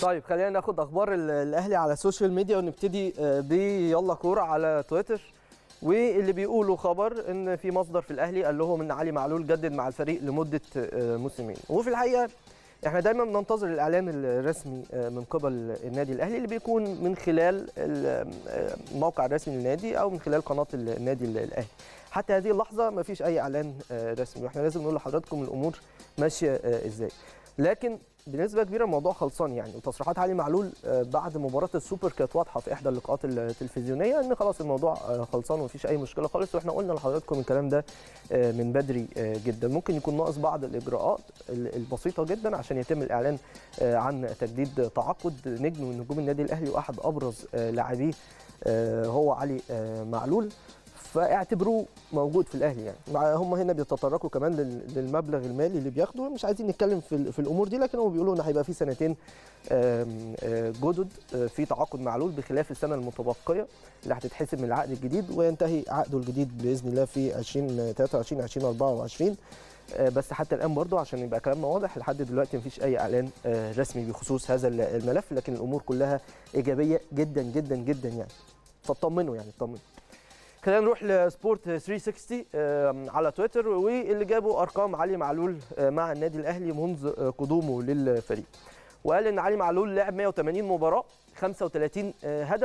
طيب خلينا ناخد اخبار ال- الاهلي على السوشيال ميديا ونبتدي آه، بيلا كوره على تويتر واللي بيقولوا خبر ان في مصدر في الاهلي قال لهم ان علي معلول جدد مع الفريق لمده آه، موسمين وفي الحقيقه احنا دايما بننتظر الاعلان الرسمي آه، من قبل النادي الاهلي اللي بيكون من خلال ال- آه، الموقع الرسمي للنادي او من خلال قناه النادي الاهلي حتى هذه اللحظه ما فيش اي اعلان آه، رسمي واحنا لازم نقول لحضراتكم الامور ماشيه آه، ازاي لكن بنسبه كبيره الموضوع خلصان يعني وتصريحات علي معلول آه، بعد مباراه السوبر كانت واضحه في احدى اللقاءات التلفزيونيه ان خلاص الموضوع آه، خلصان ومفيش اي مشكله خالص واحنا قلنا لحضراتكم الكلام ده آه، من بدري آه، جدا ممكن يكون ناقص بعض الاجراءات ال- البسيطه جدا عشان يتم الاعلان آه، عن تجديد تعاقد نجم من نجوم النادي الاهلي واحد ابرز آه، لاعبيه آه، هو علي آه، معلول فاعتبروه موجود في الاهلي يعني مع هم هنا بيتطرقوا كمان لل- للمبلغ المالي اللي بياخده مش عايزين نتكلم في, ال- في الامور دي لكن هم بيقولوا ان هيبقى في سنتين آم، آه، جدد آه، في تعاقد معلول بخلاف السنه المتبقيه اللي هتتحسب من العقد الجديد وينتهي عقده الجديد باذن الله في 2023 2024 آه، بس حتى الان برضه عشان يبقى كلامنا واضح لحد دلوقتي مفيش اي اعلان آه، رسمي بخصوص هذا ال- الملف لكن الامور كلها ايجابيه جدا جدا جدا يعني فاطمنوا يعني اطمنوا خلينا نروح لسبورت 360 آم، على تويتر واللي جابوا ارقام علي معلول آه، مع النادي الاهلي منذ آه، قدومه للفريق وقال ان علي معلول لعب 180 مباراه 35 آه، هدف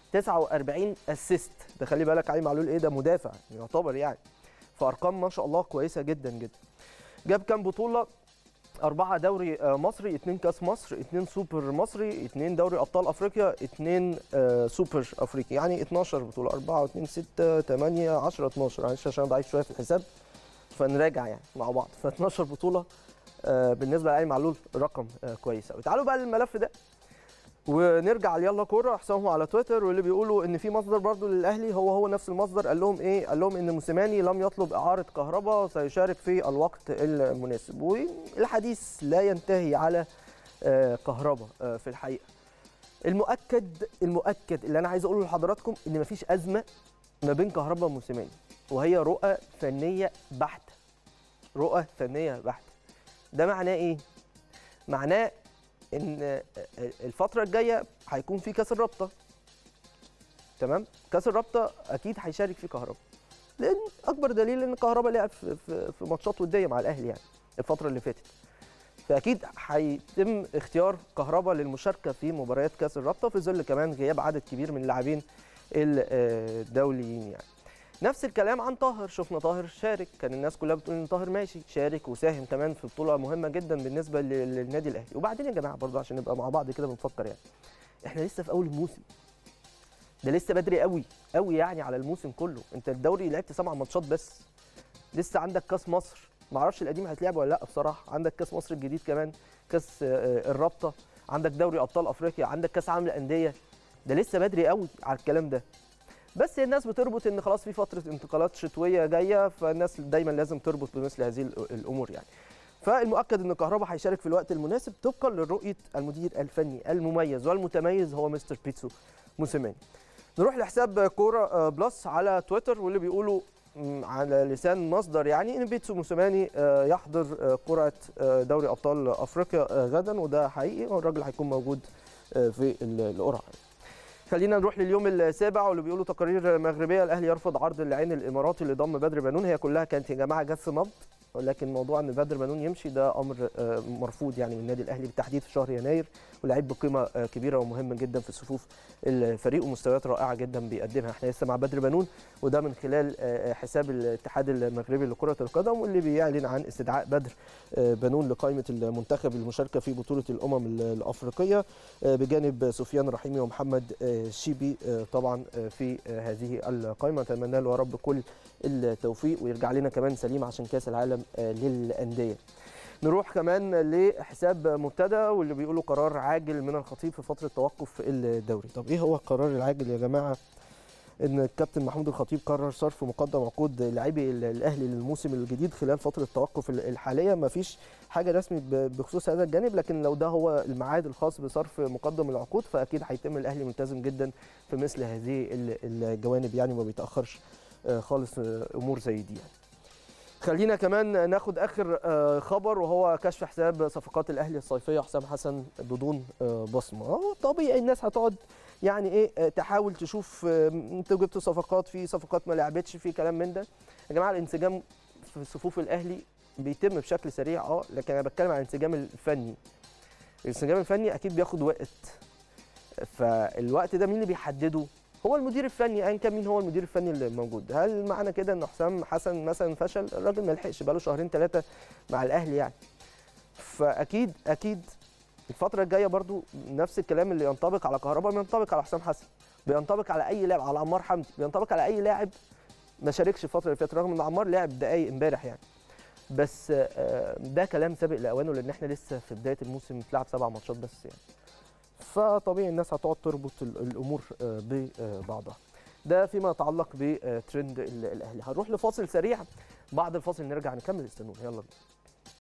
49 اسيست ده خلي بالك علي معلول ايه ده مدافع يعتبر يعني فارقام ما شاء الله كويسه جدا جدا جاب كام بطوله أربعة دوري آه، مصري اتنين كاس مصر اتنين سوبر مصري اتنين دوري أبطال أفريقيا اتنين آه، سوبر أفريقي يعني 12 بطولة أربعة واتنين ستة تمانية عشرة 12 معلش عشان أنا ضعيف شوية في الحساب فنراجع يعني مع بعض ف 12 بطولة آه، بالنسبة لعلي معلول رقم آه، كويس أوي تعالوا بقى للملف ده ونرجع ليلا كوره حسابهم على تويتر واللي بيقولوا ان في مصدر برضو للاهلي هو هو نفس المصدر قال لهم ايه قال لهم ان موسيماني لم يطلب اعاره كهرباء سيشارك في الوقت المناسب والحديث لا ينتهي على آه، كهرباء آه، في الحقيقه المؤكد المؤكد اللي انا عايز اقوله لحضراتكم ان مفيش ازمه ما بين كهرباء وموسيماني وهي رؤى فنيه بحته رؤى فنيه بحته ده معناه ايه معناه ان الفتره الجايه هيكون في كاس الرابطه تمام كاس الرابطه اكيد هيشارك فيه كهربا لان اكبر دليل ان كهربا لعب في, في, في ماتشات وديه مع الاهلي يعني الفتره اللي فاتت فاكيد هيتم اختيار كهربا للمشاركه في مباريات كاس الرابطه في ظل كمان غياب عدد كبير من اللاعبين الدوليين يعني نفس الكلام عن طاهر شفنا طاهر شارك كان الناس كلها بتقول ان طاهر ماشي شارك وساهم كمان في بطوله مهمه جدا بالنسبه لل- للنادي الاهلي وبعدين يا جماعه برضه عشان نبقى مع بعض كده بنفكر يعني احنا لسه في اول الموسم ده لسه بدري قوي قوي يعني على الموسم كله انت الدوري لعبت سبع ماتشات بس لسه عندك كاس مصر ما اعرفش القديم هيتلعب ولا لا بصراحه عندك كاس مصر الجديد كمان كاس آه، الرابطه عندك دوري ابطال افريقيا عندك كاس عالم الانديه ده لسه بدري قوي على الكلام ده بس الناس بتربط ان خلاص في فتره انتقالات شتويه جايه فالناس دايما لازم تربط بمثل هذه الأ- الامور يعني فالمؤكد ان كهربا هيشارك في الوقت المناسب طبقا لرؤيه المدير الفني المميز والمتميز هو مستر بيتسو موسيماني نروح لحساب كوره آه، بلس على تويتر واللي بيقولوا مم، على لسان مصدر يعني ان بيتسو موسيماني آه، يحضر آه، قرعه آه، دوري ابطال افريقيا آه، غدا وده حقيقي والراجل هيكون موجود آه، في ال- القرعه خلينا نروح لليوم السابع واللي بيقولوا تقارير مغربيه الاهلي يرفض عرض العين الاماراتي اللي ضم بدر بنون هي كلها كانت يا جماعه جس نبض ولكن موضوع ان بدر بنون يمشي ده امر آه، مرفوض يعني من النادي الاهلي بالتحديد في شهر يناير ولاعيب بقيمه آه، كبيره ومهمه جدا في صفوف الفريق ومستويات رائعه جدا بيقدمها احنا لسه مع بدر بنون وده من خلال آه، حساب الاتحاد المغربي لكره القدم واللي بيعلن عن استدعاء بدر آه، بنون لقائمه المنتخب للمشاركه في بطوله الامم ال- الافريقيه آه، بجانب سفيان رحيمي ومحمد آه، شيبي آه، طبعا آه، في آه، هذه القائمه اتمنى له يا رب كل التوفيق ويرجع لنا كمان سليم عشان كاس العالم آه، للانديه نروح كمان لحساب مبتدى واللي بيقولوا قرار عاجل من الخطيب في فتره توقف الدوري طب ايه هو القرار العاجل يا جماعه ان الكابتن محمود الخطيب قرر صرف مقدم عقود لاعبي ال- الاهلي للموسم الجديد خلال فتره التوقف ال- الحاليه ما فيش حاجه رسمي ب- بخصوص هذا الجانب لكن لو ده هو الميعاد الخاص بصرف مقدم العقود فاكيد هيتم الاهلي ملتزم جدا في مثل هذه ال- الجوانب يعني ما بيتاخرش آه، خالص آه، امور زي دي يعني خلينا كمان ناخد اخر آه، خبر وهو كشف حساب صفقات الاهلي الصيفيه حسام حسن بدون آه، بصمه هو طبيعي الناس هتقعد يعني ايه آه، تحاول تشوف آه، انتوا جبتوا صفقات في صفقات ما لعبتش في كلام من ده يا جماعه الانسجام في صفوف الاهلي بيتم بشكل سريع اه لكن انا بتكلم عن الانسجام الفني الانسجام الفني اكيد بياخد وقت فالوقت ده مين اللي بيحدده هو المدير الفني ايا كان مين هو المدير الفني اللي موجود هل معنى كده ان حسام حسن مثلا فشل الراجل ما لحقش بقاله شهرين ثلاثه مع الاهلي يعني فاكيد اكيد الفتره الجايه برضو نفس الكلام اللي ينطبق على كهربا بينطبق على حسام حسن بينطبق على اي لاعب على عمار حمدي بينطبق على اي لاعب ما شاركش الفتره اللي فاتت رغم ان عمار لعب دقايق امبارح يعني بس آه، ده كلام سابق لاوانه لان احنا لسه في بدايه الموسم بتلعب سبع ماتشات بس يعني فطبيعي الناس هتقعد تربط ال- الامور آه، ببعضها ده فيما يتعلق بترند ال- الاهلي هنروح لفاصل سريع بعد الفاصل نرجع نكمل استنونا يلا بينا